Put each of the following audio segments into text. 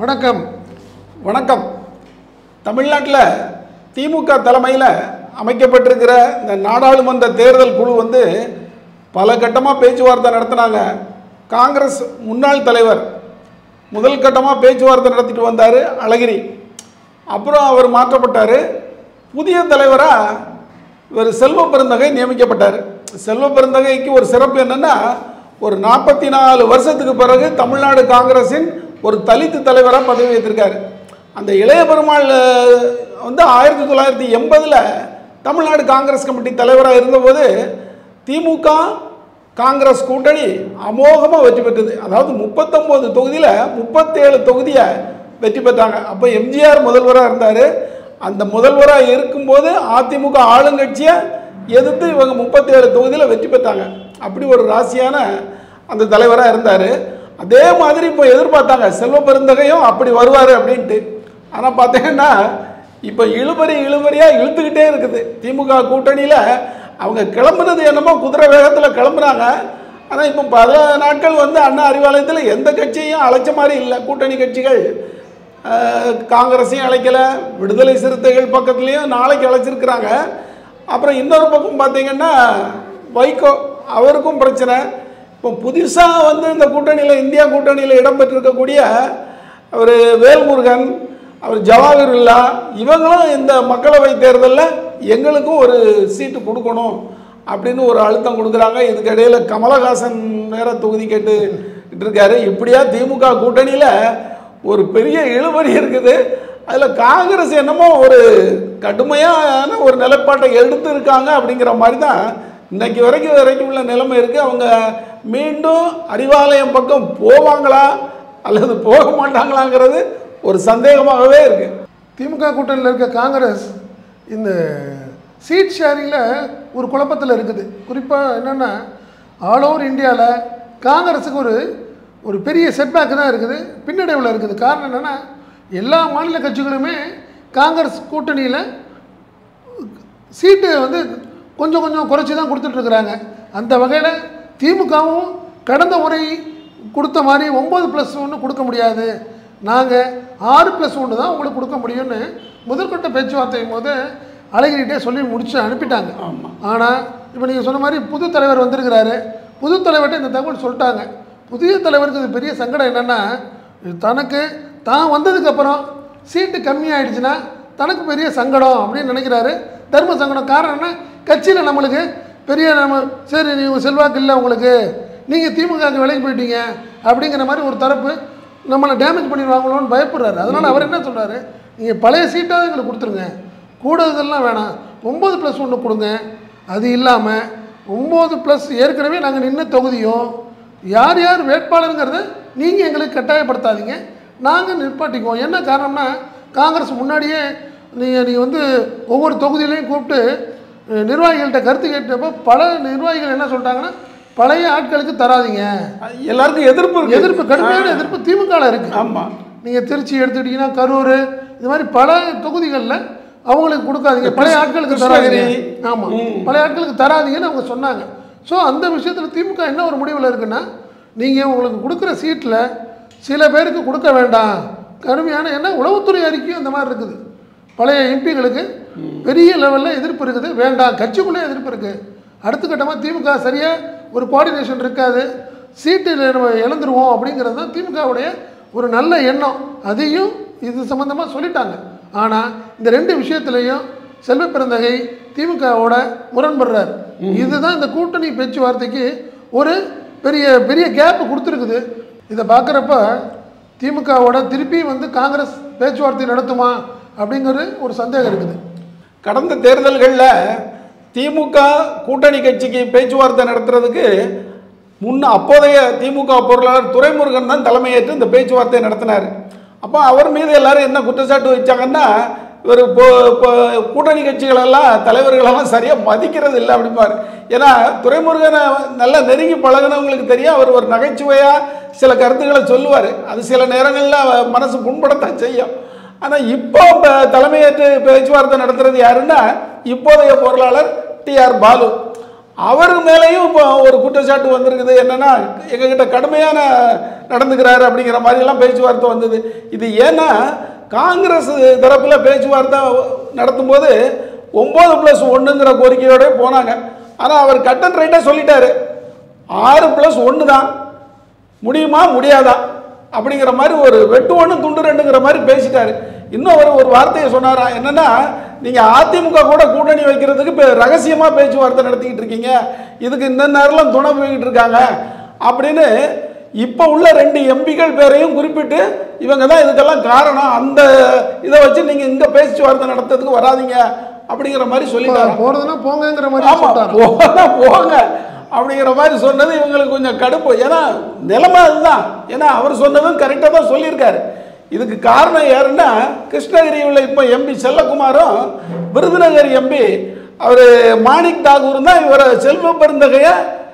வணக்கம் வணக்கம் தமிழ்நாட்டில் திமுக தலைமையில் அமைக்கப்பட்டிருக்கிற இந்த நாடாளுமன்ற தேர்தல் குழு வந்து பல கட்டமாக பேச்சுவார்த்தை நடத்தினாங்க காங்கிரஸ் முன்னாள் தலைவர் முதல் கட்டமாக பேச்சுவார்த்தை நடத்திட்டு வந்தார் அழகிரி அப்புறம் அவர் மாற்றப்பட்டார் புதிய தலைவராக இவர் செல்வ பெருந்தகை நியமிக்கப்பட்டார் செல்வ பெருந்தகைக்கு ஒரு சிறப்பு என்னென்னா ஒரு நாற்பத்தி நாலு வருஷத்துக்கு பிறகு தமிழ்நாடு காங்கிரஸின் ஒரு தலித்து தலைவராக பதவி ஏற்றிருக்காரு அந்த இளைய பெருமாள் அஹ், வந்து ஆயிரத்தி தொள்ளாயிரத்தி எண்பதில் தமிழ்நாடு காங்கிரஸ் கமிட்டி தலைவராக இருந்தபோது திமுக காங்கிரஸ் கூட்டணி அமோகமாக வெற்றி பெற்றது அதாவது முப்பத்தொம்போது தொகுதியில் முப்பத்தேழு தொகுதியை வெற்றி பெற்றாங்க அப்போ எம்ஜிஆர் முதல்வராக இருந்தார் அந்த முதல்வராக இருக்கும்போது அதிமுக ஆளுங்கட்சியை எதிர்த்து இவங்க முப்பத்தேழு தொகுதியில் வெற்றி பெற்றாங்க அப்படி ஒரு ராசியான அந்த தலைவராக இருந்தார் அதே மாதிரி இப்போ எதிர்பார்த்தாங்க செல்வ பெருந்தகையும் அப்படி வருவார் அப்படின்ட்டு ஆனால் பார்த்தீங்கன்னா இப்போ இழுபறி இழுபறியாக இழுத்துக்கிட்டே இருக்குது திமுக கூட்டணியில் அவங்க கிளம்புனது என்னமோ குதிரை வேகத்தில் கிளம்புனாங்க ஆனால் இப்போ பல நாட்கள் வந்து அண்ணா அறிவாலயத்தில் எந்த கட்சியும் அழைச்ச மாதிரி இல்லை கூட்டணி கட்சிகள் அஹ், காங்கிரஸையும் அழைக்கல விடுதலை சிறுத்தைகள் பக்கத்துலேயும் நாளைக்கு அழைச்சிருக்கிறாங்க அப்புறம் இன்னொரு பக்கம் பார்த்தீங்கன்னா வைகோ அவருக்கும் பிரச்சனை இப்போ புதுசாக வந்து இந்த கூட்டணியில் இந்தியா கூட்டணியில் இடம்பெற்றிருக்கக்கூடிய அவர் வேல்முருகன் அவர் ஜவாஹிருல்லா இவங்களும் இந்த மக்களவை தேர்தலில் எங்களுக்கும் ஒரு சீட்டு கொடுக்கணும் அப்படின்னு ஒரு அழுத்தம் கொடுக்குறாங்க இதுக்கு இடையில கமலஹாசன் வேற தொகுதி கேட்டு இருக்காரு இப்படியா திமுக கூட்டணியில் ஒரு பெரிய இழுபறி இருக்குது அதில் காங்கிரஸ் என்னமோ ஒரு கடுமையான ஒரு நிலைப்பாட்டை எடுத்து இருக்காங்க அப்படிங்கிற மாதிரி தான் இன்னைக்கு வரைக்கும் வரைக்கும் உள்ள நிலைமை இருக்குது அவங்க மீண்டும் அறிவாலயம் பக்கம் போவாங்களா அல்லது போக மாட்டாங்களாங்கிறது ஒரு சந்தேகமாகவே இருக்குது திமுக கூட்டணியில் இருக்க காங்கிரஸ் இந்த சீட் ஷேரிங்கில் ஒரு குழப்பத்தில் இருக்குது குறிப்பாக என்னென்னா ஆல் ஓவர் இந்தியாவில் காங்கிரஸுக்கு ஒரு ஒரு பெரிய செட்பேக் தான் இருக்குது பின்னடைவில் இருக்குது காரணம் என்னென்னா எல்லா மாநில கட்சிகளுமே காங்கிரஸ் கூட்டணியில் சீட்டு வந்து கொஞ்சம் கொஞ்சம் குறைச்சி தான் கொடுத்துட்ருக்குறாங்க அந்த வகையில் திமுகவும் கடந்த முறை கொடுத்த மாதிரி ஒம்பது ப்ளஸ் ஒன்று கொடுக்க முடியாது நாங்கள் ஆறு ப்ளஸ் ஒன்று தான் உங்களுக்கு கொடுக்க முடியும்னு முதற்கட்ட பேச்சுவார்த்தையும் போது அழகிரிட்டே சொல்லி முடிச்சு அனுப்பிட்டாங்க ஆனால் இப்போ நீங்கள் சொன்ன மாதிரி புது தலைவர் வந்திருக்கிறாரு புது தலைவர்கிட்ட இந்த தகவல் சொல்லிட்டாங்க புதிய தலைவருக்கு இது பெரிய சங்கடம் என்னென்னா தனக்கு தான் வந்ததுக்கப்புறம் சீட்டு கம்மியாயிடுச்சுன்னா தனக்கு பெரிய சங்கடம் அப்படின்னு நினைக்கிறாரு தர்ம சங்கடம் காரணம் என்ன கட்சியில் நம்மளுக்கு பெரிய நம்ம சரி நீங்கள் செல்வாக்கு இல்லை உங்களுக்கு நீங்கள் திமுகவுக்கு விலைக்கு போயிட்டீங்க அப்படிங்கிற மாதிரி ஒரு தரப்பு நம்மளை டேமேஜ் பண்ணிடுவாங்களோன்னு பயப்படுறாரு அதனால் அவர் என்ன சொல்கிறாரு நீங்கள் பழைய சீட்டாக எங்களுக்கு கொடுத்துருங்க கூடுதல்லாம் வேணாம் ஒம்பது ப்ளஸ் ஒன்று கொடுங்க அது இல்லாமல் ஒம்பது ப்ளஸ் ஏற்கனவே நாங்கள் நின்ன தொகுதியும் யார் யார் வேட்பாளருங்கிறத நீங்கள் எங்களுக்கு கட்டாயப்படுத்தாதீங்க நாங்கள் நிற்பாட்டிக்குவோம் என்ன காரணம்னா காங்கிரஸ் முன்னாடியே நீங்கள் நீங்கள் வந்து ஒவ்வொரு தொகுதியிலையும் கூப்பிட்டு அஹ், நிர்வாகிகள்கிட்ட கருத்து கேட்டப்போ பல நிர்வாகிகள் என்ன சொல்லிட்டாங்கன்னா பழைய ஆட்களுக்கு தராதீங்க எல்லாருக்கும் எதிர்ப்பு இருக்கு எதிர்ப்பு கடுமையான எதிர்ப்பு திமுகவில் இருக்குது ஆமாம் நீங்கள் திருச்சி எடுத்துக்கிட்டிங்கன்னா கரூர் இது மாதிரி பல தொகுதிகளில் அவங்களுக்கு கொடுக்காதீங்க பழைய ஆட்களுக்கு தராதீங்க கிருஷ்ணகிரி. ஆமாம் பழைய ஆட்களுக்கு தராதீங்கன்னு அவங்க சொன்னாங்க ஸோ அந்த விஷயத்தில் திமுக என்ன ஒரு முடிவில் இருக்குன்னா நீங்கள் உங்களுக்கு கொடுக்குற சீட்டில் சில பேருக்கு கொடுக்க வேண்டாம் கடுமையான என்ன உளவுத்துறை அறிக்கையும் அந்த மாதிரி இருக்குது பழைய எம்பிகளுக்கு பெரிய லெவலில் எதிர்ப்பு இருக்குது வேண்டாம் கட்சிக்குள்ளே எதிர்ப்பு இருக்குது அடுத்த கட்டமாக திமுக சரியாக ஒரு கோஆர்டினேஷன் இருக்காது சீட்டு நம்ம இழந்துருவோம் அப்படிங்கிறது தான் திமுகவுடைய ஒரு நல்ல எண்ணம் அதையும் இது சம்மந்தமாக சொல்லிட்டாங்க ஆனால் இந்த ரெண்டு விஷயத்துலையும் செல்வ பெருந்தகை திமுகவோட முரண்படுறார் இதுதான் இந்த கூட்டணி பேச்சுவார்த்தைக்கு ஒரு பெரிய பெரிய கேப் கொடுத்துருக்குது இதை பார்க்குறப்ப திமுகவோட திருப்பி வந்து காங்கிரஸ் பேச்சுவார்த்தை நடத்துமா அப்படிங்கிற ஒரு சந்தேகம் இருக்குது கடந்த தேர்தல்களில் திமுக கூட்டணி கட்சிக்கு பேச்சுவார்த்தை நடத்துறதுக்கு முன்ன அப்போதைய திமுக பொருளாளர் துரைமுருகன் தான் தலைமையேற்று இந்த பேச்சுவார்த்தை நடத்தினார் அப்போ அவர் மீது எல்லாரும் என்ன குற்றச்சாட்டு வச்சாங்கன்னா இவர் இப்போ இப்போ கூட்டணி கட்சிகளெல்லாம் தலைவர்களெல்லாம் சரியாக மதிக்கிறது இல்லை அப்படிம்பார் ஏன்னா துரைமுருகனை நல்லா நெருங்கி பழகுனவங்களுக்கு தெரியும் அவர் ஒரு நகைச்சுவையாக சில கருத்துக்களை சொல்லுவார் அது சில நேரங்களில் மனசு புண்படத்தான் செய்யும் ஆனால் இப்போ ப- தலைமையேற்று பேச்சுவார்த்தை நடத்துறது யாருன்னா இப்போதைய பொருளாளர் டிஆர் பாலு அவர் மேலேயும் இப்போ ஒரு குற்றச்சாட்டு வந்திருக்குது என்னன்னா எங்ககிட்ட கடுமையான நடந்துக்கிறாரு அப்படிங்கிற மாதிரிலாம் பேச்சுவார்த்தை வந்தது இது ஏன்னா காங்கிரஸ் தரப்பில் பேச்சுவார்த்தை நடத்தும்போது ஒம்பது ப்ளஸ் ஒன்றுங்கிற கோரிக்கையோட போனாங்க ஆனால் அவர் கட் அண்ட் ரைட்டாக சொல்லிட்டாரு ஆறு ப்ளஸ் ஒன்று தான் முடியுமா முடியாதா அப்படிங்கிற மாதிரி ஒரு வெட்டு ஒன்று துண்டு ரெண்டுங்கிற மாதிரி பேசிட்டாரு இன்னும் அவர் ஒரு வார்த்தையை சொன்னாரா என்னன்னா நீங்கள் அதிமுக கூட கூட்டணி வைக்கிறதுக்கு இப்போ ரகசியமாக பேச்சுவார்த்தை நடத்திக்கிட்டு இருக்கீங்க இதுக்கு இந்த நேரம்லாம் துணை போய்கிட்டு இருக்காங்க அப்படின்னு இப்போ உள்ள ரெண்டு எம்பிக்கள் பேரையும் குறிப்பிட்டு இவங்க தான் இதுக்கெல்லாம் காரணம் அந்த இதை வச்சு நீங்கள் இங்கே பேச்சுவார்த்தை நடத்துறதுக்கு வராதீங்க அப்படிங்கிற மாதிரி சொல்லிட்டாங்க போறதுன்னா போங்கங்கிற மாதிரி ஆமா சொல்லிட்டாரு போனா போங்க அப்படிங்கிற மாதிரி சொன்னது இவங்களுக்கு கொஞ்சம் கடுப்பு ஏன்னா நிலைமை அதுதான் ஏன்னா அவர் சொன்னதும் கரெக்டாக தான் சொல்லியிருக்காரு இதுக்கு காரணம் யாருன்னா கிருஷ்ணகிரியில் இப்போ எம்பி செல்லகுமாரும் விருதுநகர் எம்பி அவர் மாணிக் தாகூரும் தான் இவரை செல்வ பெருந்தகையை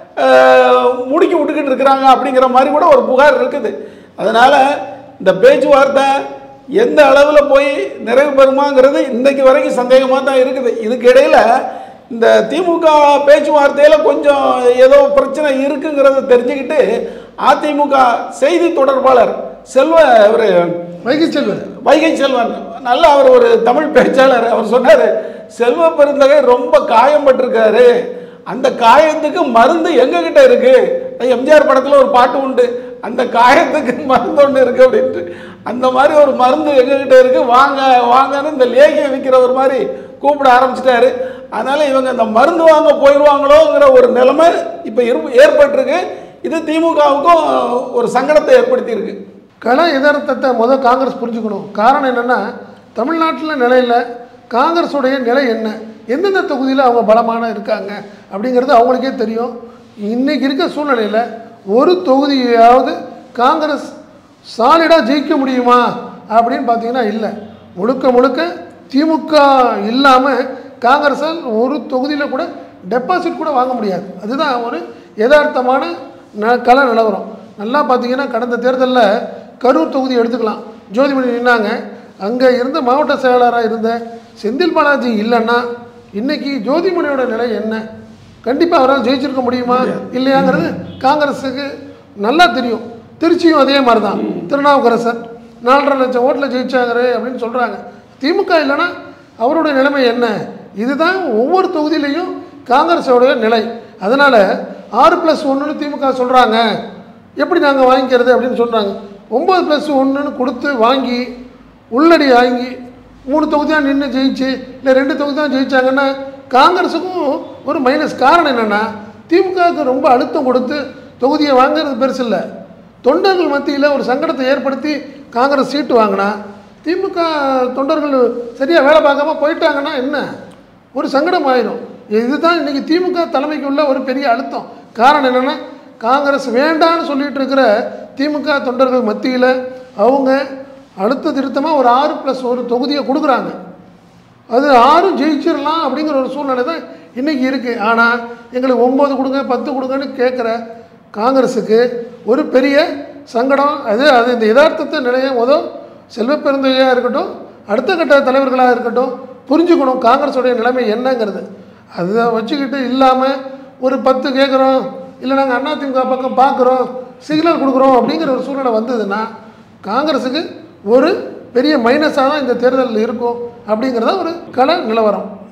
அஹ், முடுக்கி விட்டுக்கிட்டு இருக்கிறாங்க அப்படிங்கிற மாதிரி கூட ஒரு புகார் இருக்குது அதனால் இந்த பேச்சுவார்த்தை எந்த அளவில் போய் நிறைவு பெறுமாங்கிறது இன்னைக்கு வரைக்கும் சந்தேகமாக தான் இருக்குது இதுக்கு இடையில் இந்த திமுக பேச்சுவார்த்தையில் கொஞ்சம் ஏதோ பிரச்சனை இருக்குங்கிறத தெரிஞ்சுக்கிட்டு அதிமுக செய்தி தொடர்பாளர் செல்வ ஒரு வைகை செல்வன் வைகை செல்வன் நல்ல அவர் ஒரு தமிழ் பேச்சாளர் அவர் சொன்னார் செல்வ பெருந்தகை ரொம்ப காயம்பட்டிருக்காரு அந்த காயத்துக்கு மருந்து எங்ககிட்ட இருக்கு எம்ஜிஆர் படத்தில் ஒரு பாட்டு உண்டு அந்த காயத்துக்கு மருந்து ஒன்று இருக்கு அப்படின்ட்டு அந்த மாதிரி ஒரு மருந்து எங்ககிட்ட இருக்கு வாங்க வாங்கன்னு இந்த லேகியம் விற்கிறவர் மாதிரி கூப்பிட ஆரம்பிச்சிட்டாரு அதனால இவங்க இந்த மருந்து வாங்க போயிடுவாங்களோங்கிற ஒரு நிலைமை இப்போ இரு ஏற்பட்டிருக்கு இது திமுகவுக்கும் ஒரு சங்கடத்தை ஏற்படுத்தியிருக்கு கள யதார்த்தத்தை முதல் காங்கிரஸ் புரிஞ்சுக்கணும் காரணம் என்னென்னா தமிழ்நாட்டில் நிலையில் காங்கிரஸுடைய நிலை என்ன எந்தெந்த தொகுதியில் அவங்க பலமான இருக்காங்க அப்படிங்கிறது அவங்களுக்கே தெரியும் இன்னைக்கு இருக்க சூழ்நிலையில் ஒரு தொகுதியாவது காங்கிரஸ் சாலிடாக ஜெயிக்க முடியுமா அப்படின்னு பார்த்தீங்கன்னா இல்லை முழுக்க முழுக்க திமுக இல்லாமல் காங்கிரஸால் ஒரு தொகுதியில் கூட டெபாசிட் கூட வாங்க முடியாது அதுதான் ஒரு யதார்த்தமான ந கள நிலவரம் நல்லா பார்த்தீங்கன்னா கடந்த தேர்தலில் கரூர் தொகுதி எடுத்துக்கலாம் ஜோதிமணி நின்னாங்க அங்கே இருந்த மாவட்ட செயலாளராக இருந்த செந்தில் பாலாஜி இல்லைன்னா இன்னைக்கு ஜோதிமணியோட நிலை என்ன கண்டிப்பாக அவரால் ஜெயிச்சிருக்க முடியுமா இல்லையாங்கிறது காங்கிரஸுக்கு நல்லா தெரியும் திருச்சியும் அதே மாதிரி தான் திருநாவுக்கரசர் நாலரை லட்சம் ஓட்டில் ஜெயிச்சாங்கிறே அப்படின்னு சொல்கிறாங்க திமுக இல்லைன்னா அவருடைய நிலைமை என்ன இதுதான் ஒவ்வொரு தொகுதியிலையும் காங்கிரஸோடைய நிலை அதனால் ஆறு ப்ளஸ் ஒன்றுன்னு திமுக சொல்கிறாங்க எப்படி நாங்கள் வாங்கிக்கிறது அப்படின்னு சொல்கிறாங்க ஒம்பது ப்ளஸ் ஒன்றுன்னு கொடுத்து வாங்கி உள்ளடி வாங்கி மூணு தொகுதி தான் நின்று ஜெயிச்சு இல்லை ரெண்டு தொகுதி தான் ஜெயிச்சாங்கன்னா காங்கிரஸுக்கும் ஒரு மைனஸ் காரணம் என்னென்னா திமுகவுக்கு ரொம்ப அழுத்தம் கொடுத்து தொகுதியை வாங்குறது பெருசு இல்லை தொண்டர்கள் மத்தியில் ஒரு சங்கடத்தை ஏற்படுத்தி காங்கிரஸ் சீட்டு வாங்கினா திமுக தொண்டர்கள் சரியாக வேலை பார்க்காம போயிட்டாங்கன்னா என்ன ஒரு சங்கடம் ஆயிரும் இதுதான் இன்னைக்கு திமுக தலைமைக்கு உள்ள ஒரு பெரிய அழுத்தம் காரணம் என்னென்னா காங்கிரஸ் வேண்டான்னு சொல்லிட்டு இருக்கிற திமுக தொண்டர்கள் மத்தியில் அவங்க அழுத்த திருத்தமாக ஒரு ஆறு ப்ளஸ் ஒரு தொகுதியை கொடுக்குறாங்க அது ஆறும் ஜெயிச்சிடலாம் அப்படிங்கிற ஒரு சூழ்நிலை தான் இன்றைக்கி இருக்குது ஆனால் எங்களுக்கு ஒம்பது கொடுங்க பத்து கொடுங்கன்னு கேட்குற காங்கிரஸுக்கு ஒரு பெரிய சங்கடம் அது அது இந்த யதார்த்தத்தை நிலைய முதல் செல்வ பெருந்தகையாக இருக்கட்டும் அடுத்த கட்ட தலைவர்களாக இருக்கட்டும் புரிஞ்சுக்கணும் காங்கிரஸுடைய நிலைமை என்னங்கிறது அதை வச்சுக்கிட்டு இல்லாமல் ஒரு பத்து கேட்குறோம் இல்லை நாங்கள் அதிமுக பக்கம் பார்க்குறோம் சிக்னல் கொடுக்குறோம் அப்படிங்கிற ஒரு சூழ்நிலை வந்ததுன்னா காங்கிரஸுக்கு ஒரு பெரிய மைனஸாக தான் இந்த தேர்தலில் இருக்கும் அப்படிங்கிறத ஒரு கள நிலவரம்